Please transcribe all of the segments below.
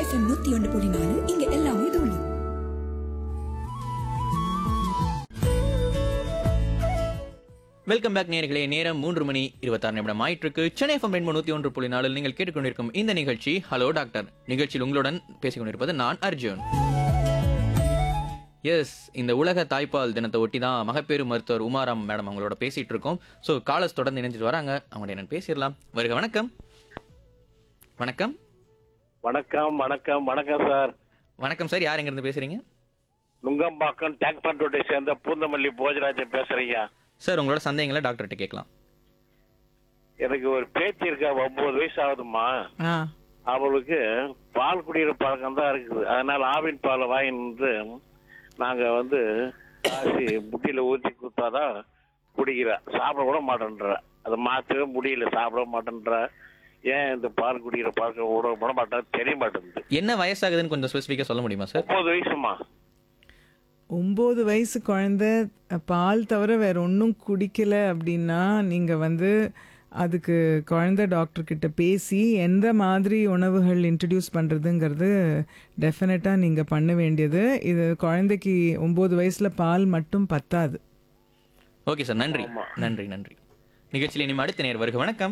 FM நூத்தி ஒன்று புள்ளி நாலு இங்க எல்லாமே தோழி வெல்கம் பேக் நேர்களே நேரம் மூன்று மணி இருபத்தாறு நிமிடம் ஆயிட்டிருக்கு சென்னை எஃப்எம் ரெண்டு நூத்தி ஒன்று புள்ளி நாலில் நீங்கள் கேட்டுக்கொண்டிருக்கும் இந்த நிகழ்ச்சி ஹலோ டாக்டர் நிகழ்ச்சியில் உங்களுடன் பேசிக் கொண்டிருப்பது நான் அர்ஜுன் எஸ் இந்த உலக தாய்ப்பால் தினத்தை ஒட்டி தான் மகப்பேறு மருத்துவர் உமாராம் மேடம் அவங்களோட பேசிட்டு இருக்கோம் ஸோ காலஸ் தொடர்ந்து இணைஞ்சிட்டு வராங்க அவங்கள்ட்ட என்னன்னு பேசிடலாம் வருக வணக்கம் வணக்கம் வணக்கம் வணக்கம் வணக்கம் சார் வணக்கம் சார் யார் எங்கேருந்து பேசுறீங்க நுங்கம்பாக்கம் டேங்க் பண்ரோட்டை சேர்ந்த பூந்தமல்லி போஜராஜன் பேசுறீங்க சார் உங்களோட சந்தேகங்களை டாக்டர்கிட்ட கேட்கலாம் எனக்கு ஒரு பேத்தி இருக்கா ஒன்பது வயசு ஆகுதும்மா ஆ அவளுக்கு பால் குடிக்கிற பழக்கம் தான் இருக்குது அதனால ஆவின் பாலை வாங்கிட்டு நாங்க வந்து காசி புட்டியில ஊற்றி கொடுத்தாதான் குடிக்கிறா சாப்பிட கூட மாட்டேன்றா அதை மாற்றவே முடியல சாப்பிட மாட்டேன்றா ஏன் இந்த பால் குடிக்கிற பழக்கம் விட விட மாட்டா தெரிய மாட்டேங்குது என்ன வயசாகுதுன்னு கொஞ்சம் ஸ்பெசிஃபிக்காக சொல்ல முடியுமா சார் ஒன்பது வயசுமா ஒம்பது வயசு குழந்தை அஹ், பால் தவிர வேற ஒன்றும் குடிக்கல அப்படின்னா நீங்கள் வந்து அதுக்கு குழந்தை டாக்டர் கிட்ட பேசி எந்த மாதிரி உணவுகள் இன்ட்ரடியூஸ் பண்ணுறதுங்கிறது டெஃபினட்டாக நீங்கள் பண்ண வேண்டியது இது குழந்தைக்கு ஒம்பது வயசில் பால் மட்டும் பத்தாது ஓகே சார் நன்றி நன்றி நன்றி நிகழ்ச்சியில் இனிமே அடுத்த நேர் வருக வணக்கம்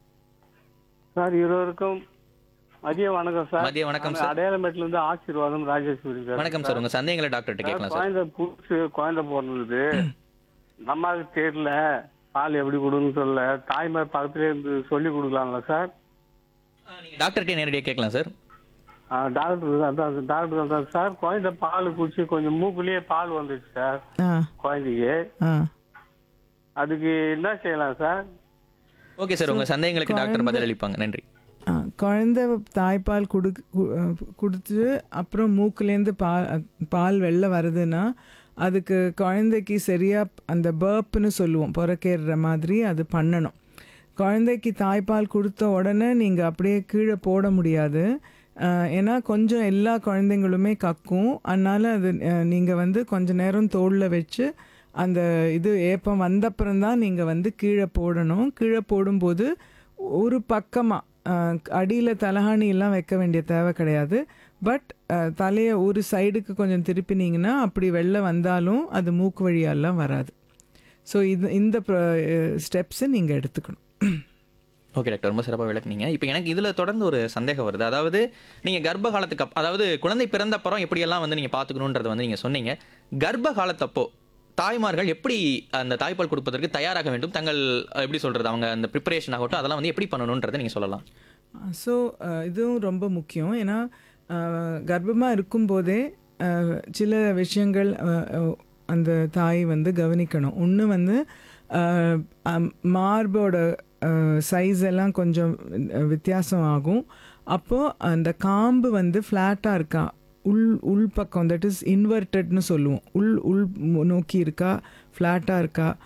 சார் இருவருக்கும் மதிய வணக்கம் சார் மதிய வணக்கம் நான் சார். அடையாளமேட்ல இருந்து ஆசீர்வாதம் ராஜேஸ்வரி சார் வணக்கம் சார் உங்க சந்தேகங்களை டாக்டர்கிட்ட கேட்கலாம் சார் குழந்தை புதுசு குழந்தை பிறந்தது நம்மளுக்கு தெரியல பால் எப்படி கொடுன்னு சொல்ல தாய்மார் பக்கத்துல இருந்து சொல்லி கொடுக்கலாம்ல சார் டாக்டர்கிட்ட நேரடியாக கேட்கலாம் சார் ஆ, டாக்டர் தான் அதான் டாக்டர் தான் சார் குழந்தை பால் குடிச்சு கொஞ்சம் மூக்குலயே பால் வந்துச்சு சார் ஆ குழந்தைக்கு ஆ அதுக்கு என்ன செய்யலாம் சார் ஓகே சார் உங்க சந்தேகங்களுக்கு டாக்டர் பதில் அளிப்பாங்க நன்றி ஆ, குழந்தை தாய்ப்பால் குடு கு- அஹ் கொடுத்து அப்புறம் மூக்குலேருந்து பால் அஹ் பால் வெளில வருதுன்னா அதுக்கு குழந்தைக்கு சரியாக அந்த பர்ப்னு சொல்லுவோம் புறக்கேறுற மாதிரி அது பண்ணணும் குழந்தைக்கு தாய்ப்பால் கொடுத்த உடனே நீங்கள் அப்படியே கீழே போட முடியாது அஹ் ஏன்னா கொஞ்சம் எல்லா குழந்தைங்களுமே கக்கும் அதனால் அது நீங்கள் வந்து கொஞ்ச நேரம் தோளில் வச்சு அந்த இது ஏப்பம் வந்தப்புறம் தான் நீங்கள் வந்து கீழே போடணும் கீழே போடும்போது ஒரு பக்கமாக அடியில் தலகாணி எல்லாம் வைக்க வேண்டிய தேவை கிடையாது பட் தலையை ஒரு சைடுக்கு கொஞ்சம் திருப்பினீங்கன்னா அப்படி வெளில வந்தாலும் அது மூக்கு வழியாலாம் வராது ஸோ இது இந்த ஸ்டெப்ஸை நீங்கள் எடுத்துக்கணும் ஓகே டாக்டர் ரொம்ப சிறப்பாக விளக்குனீங்க இப்போ எனக்கு இதில் தொடர்ந்து ஒரு சந்தேகம் வருது அதாவது நீங்கள் கர்ப்ப காலத்துக்கு அப் அதாவது குழந்தை பிறந்த அப்புறம் எப்படியெல்லாம் வந்து நீங்கள் பார்த்துக்கணுன்றதை வந்து நீங்கள் சொன்னீங்க கர்ப்ப காலத்தப்போ தாய்மார்கள் எப்படி அந்த தாய்ப்பால் கொடுப்பதற்கு தயாராக வேண்டும் தங்கள் அஹ், எப்படி சொல்றது அவங்க அந்த ப்ரிப்பரேஷன் ஆகட்டும் அதெல்லாம் வந்து எப்படி பண்ணணுன்றதை நீங்கள் சொல்லலாம் ஸோ இதுவும் ரொம்ப முக்கியம் ஏன்னா கர்ப்பமாக இருக்கும்போதே அஹ், சில விஷயங்கள் அஹ், அஹ், அந்த தாய் வந்து கவனிக்கணும் ஒன்று வந்து அஹ், அம், மார்போட சைஸ் எல்லாம் கொஞ்சம் அஹ், வித்தியாசம் ஆகும் அப்போது அந்த காம்பு வந்து ஃப்ளாட்டாக இருக்கா உள் உள் பக்கம் தட் இஸ் இன்வெர்டட்னு சொல்லுவோம் உள் உள் நோக்கி இருக்கா ஃப்ளாட்டாக இருக்கா